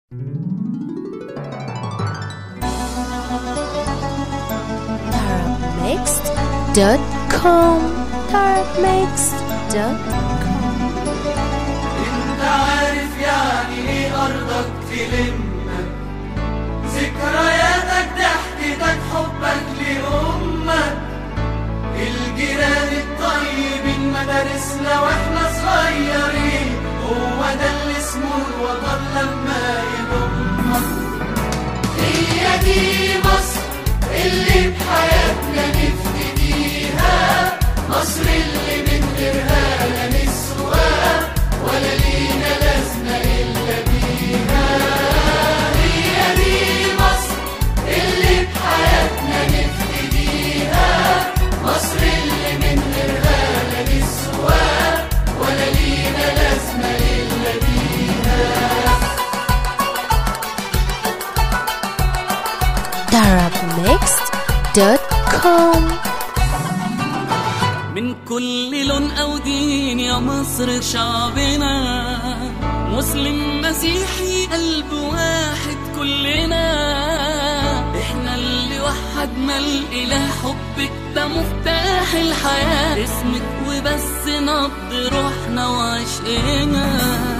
darabmixed.com darabmixed.com انت عارف يعني ايه ارضك تلمك ذكرياتك ضحكتك حبك لامك الجيران الطيبين مدارسنا واحنا صغيرين هو ده اللي اسمه الوطن لما يضمك هي دي مصر اللي بحياتنا نفتديها مصر اللي من غيرها لا نسواها ولا لينا لازمة إلا بيها هي دي مصر اللي بحياتنا نفتديها مصر اللي من غيرها لا نسواها ولا لينا لازمة إلا بيها darabmixed.com من كل لون أو دين يا مصر شعبنا مسلم مسيحي قلب واحد كلنا احنا اللي وحدنا الإله حبك ده مفتاح الحياة اسمك وبس نبض روحنا وعشقنا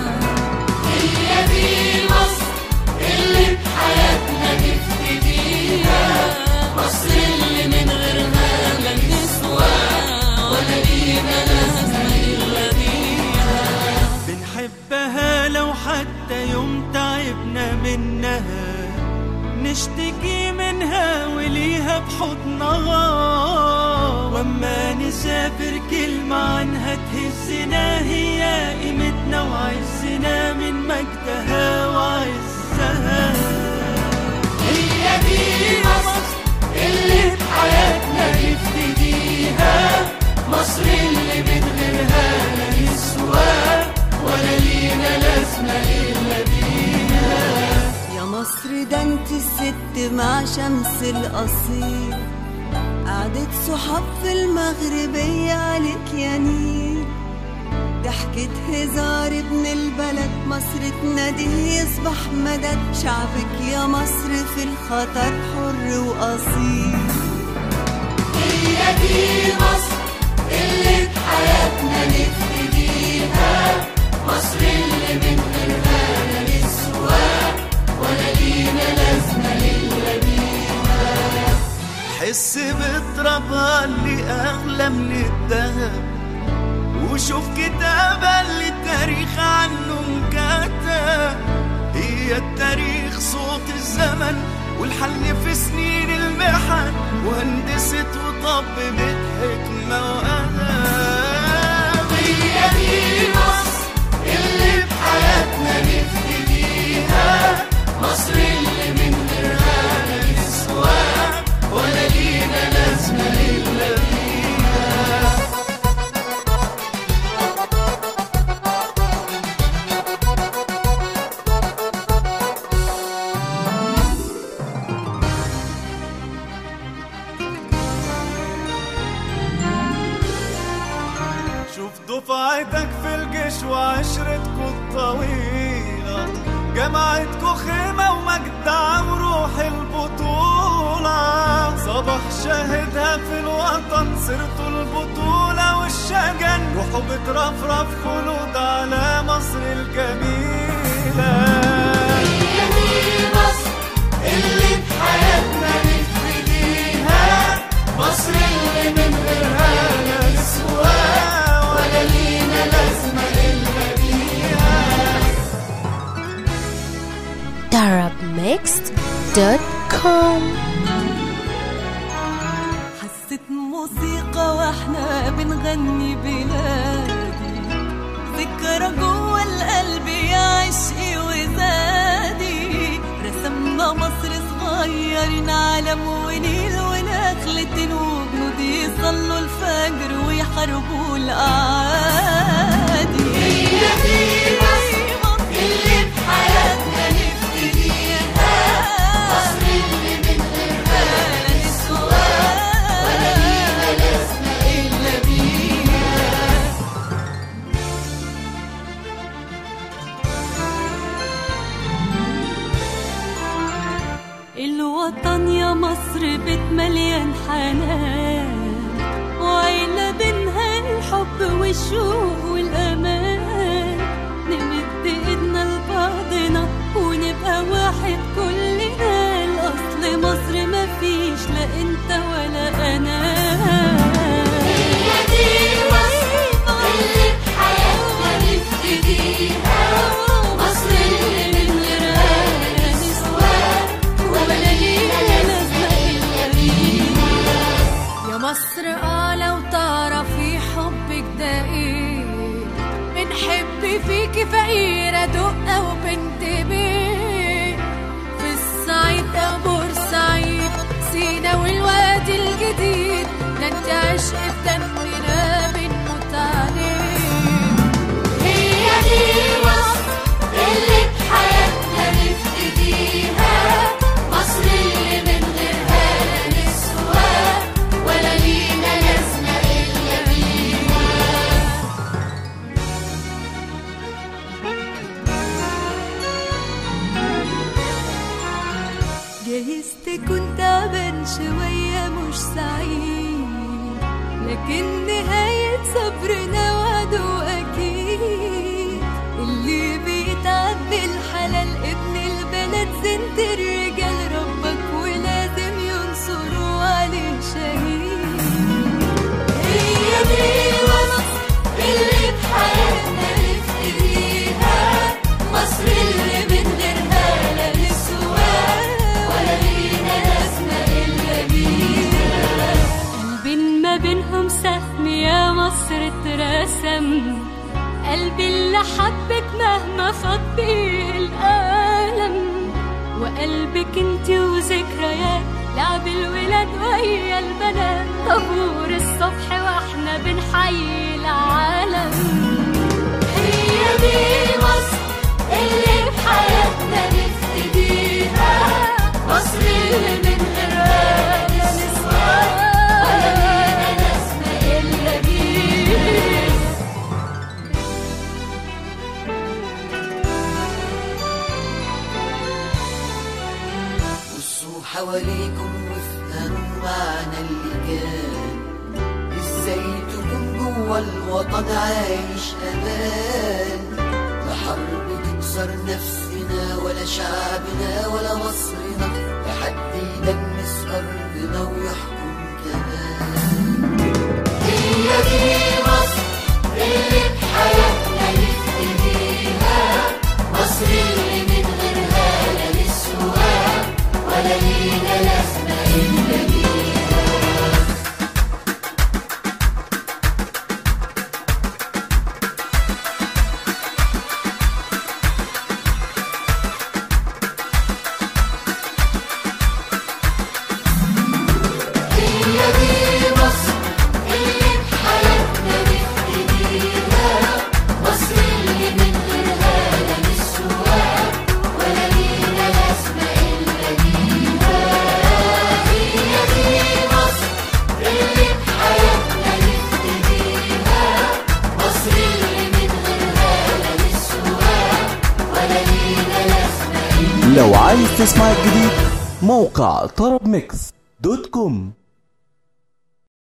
هي دي مصر اللي بحياتنا نفتديها مصر اللي من غيرها لا نسوى ولا لينا لازمة إلا بيها بنحبها لو حتى يوم تعبنا منها نشتكي منها وليها بحضنها واما نسافر كلمة عنها تهزنا هي قيمتنا وعزنا من مجدها وعزها هي دي مصر اللي بحياتنا نفتديها مصر اللي من غيرها لا نسوى ولا لينا لازمة إلا بيها يا مصر ده انت الست مع شمس الأصيل قعدة صحاب في المغربية عليك يا نيل ضحكة هزار ابن البلد مصر تناديه يصبح مدد شعبك يا مصر في الخطر حر وأصيل هي دي مصر اللي بحياتنا نفتديها مصر اللي من غيرها لا نسوى ولا لينا لازمة إلا بيها حس بترابها اللي أغلى من الذهب وشوف كتابة اللي التاريخ عنه انكتب هي التاريخ صوت الزمن والحل في سنين المحن وهندست وطببت حكمة وأدب هي دي مصر اللي بحياتنا نفتديها مصر اللي من غيرها لا نسوى ولا لينا لازمة إلا بيها شوف دفعتك في الجيش وعشرتكوا الطويلة جمعتكوا خيمة ومجدع وروح البطولة صباح شاهدها في الوطن سيرته البطولة والشجن روحوا بترفرف خلود على مصر الجميلة هي دي مصر اللي بحياتنا نفتديها مصر اللي من غيرها لا نسوى ولا لينا لازمة إلا بيها darabmixed.com حسيت موسيقى واحنا بنغني بلادي ذكرى جوه القلب يا عشقي وزادي رسمنا مصر صغيرين علم ونيل ونخلة وجنود يصلوا الفجر ويحاربوا الأعادي هي دي مصر اللي بحياتنا نفتديها مصر اللي من غيرها لا نسوى ولا لينا لازمة إلا بيها الوطن يا مصر بيت مليان حنان وعيلة بينها الحب والشوق والأمان نمد ايدنا لبعضنا ونبقى واحد كلنا الأصل مصر مفيش لا انت ولا أنا هي دي مصر اللي بحياتنا نفتديها مصر اللي من غيرها نسواها ولا لينا لازمة إلا بيها يا مصر اه لو تعرفي حبك ده ايه بنحب فيكي فقيرة دقة وبنت بيه في الصعيد او بورسعيد سينا والوادي الجديد ده انت عشق في دمنا بنموت عليه هي دي مصر اللي بحياتنا نفتديها مصر اللي من غيرها لا نسواها ولا لينا لازمة إلا بيها جايز تكون تعبان شوية مش سعيد لكن نهاية صبرنا وعده أكيد اللي بيتعب بالحلال ابن البلد زنت الرجال ربك ولازم ينصروا عليه شهيد هي دي مصر اللي بحياتنا نفتديها مصر اللي من غيرها لا نسواها ولا لينا لازمة إلا بيها قلبي ما بينهم سهم يا مصر اترسم قلبي اللي حبك مهما فاض بيه الألم وقلبك انت وذكريات لعب الولاد ويا البنات طابور الصبح واحنا بنحيي العالم هي دي مصر اللي بحياتنا نفتديها مصر اللي من غيرها لا نسواها ولا لينا لازمة إلا بيها بصوا حواليكم وافهموا معنى اللي كان ازاي تكون جوا الوطن عايش امان لا حرب تكسر نفسنا ولا شعبنا ولا مصرنا لا حد يدنس ارضنا ويحكم كمان هي دي مصر اللي بحياتنا نفتديها مصر اللي من غيرها لا نسواها ولا لينا لازمة إلا بيها هي دي مصر اللي بحياتنا نفتديها مصر اللي من غيرها لا نسواها ولا لينا لازمة إلا بيها هي دي مصر اللي بحياتنا نفتديها مصر اللي من غيرها لا نسواها ولا لينا لازمة إلا لو عايز تسمع الجديد موقع طرب ميكس دوت كوم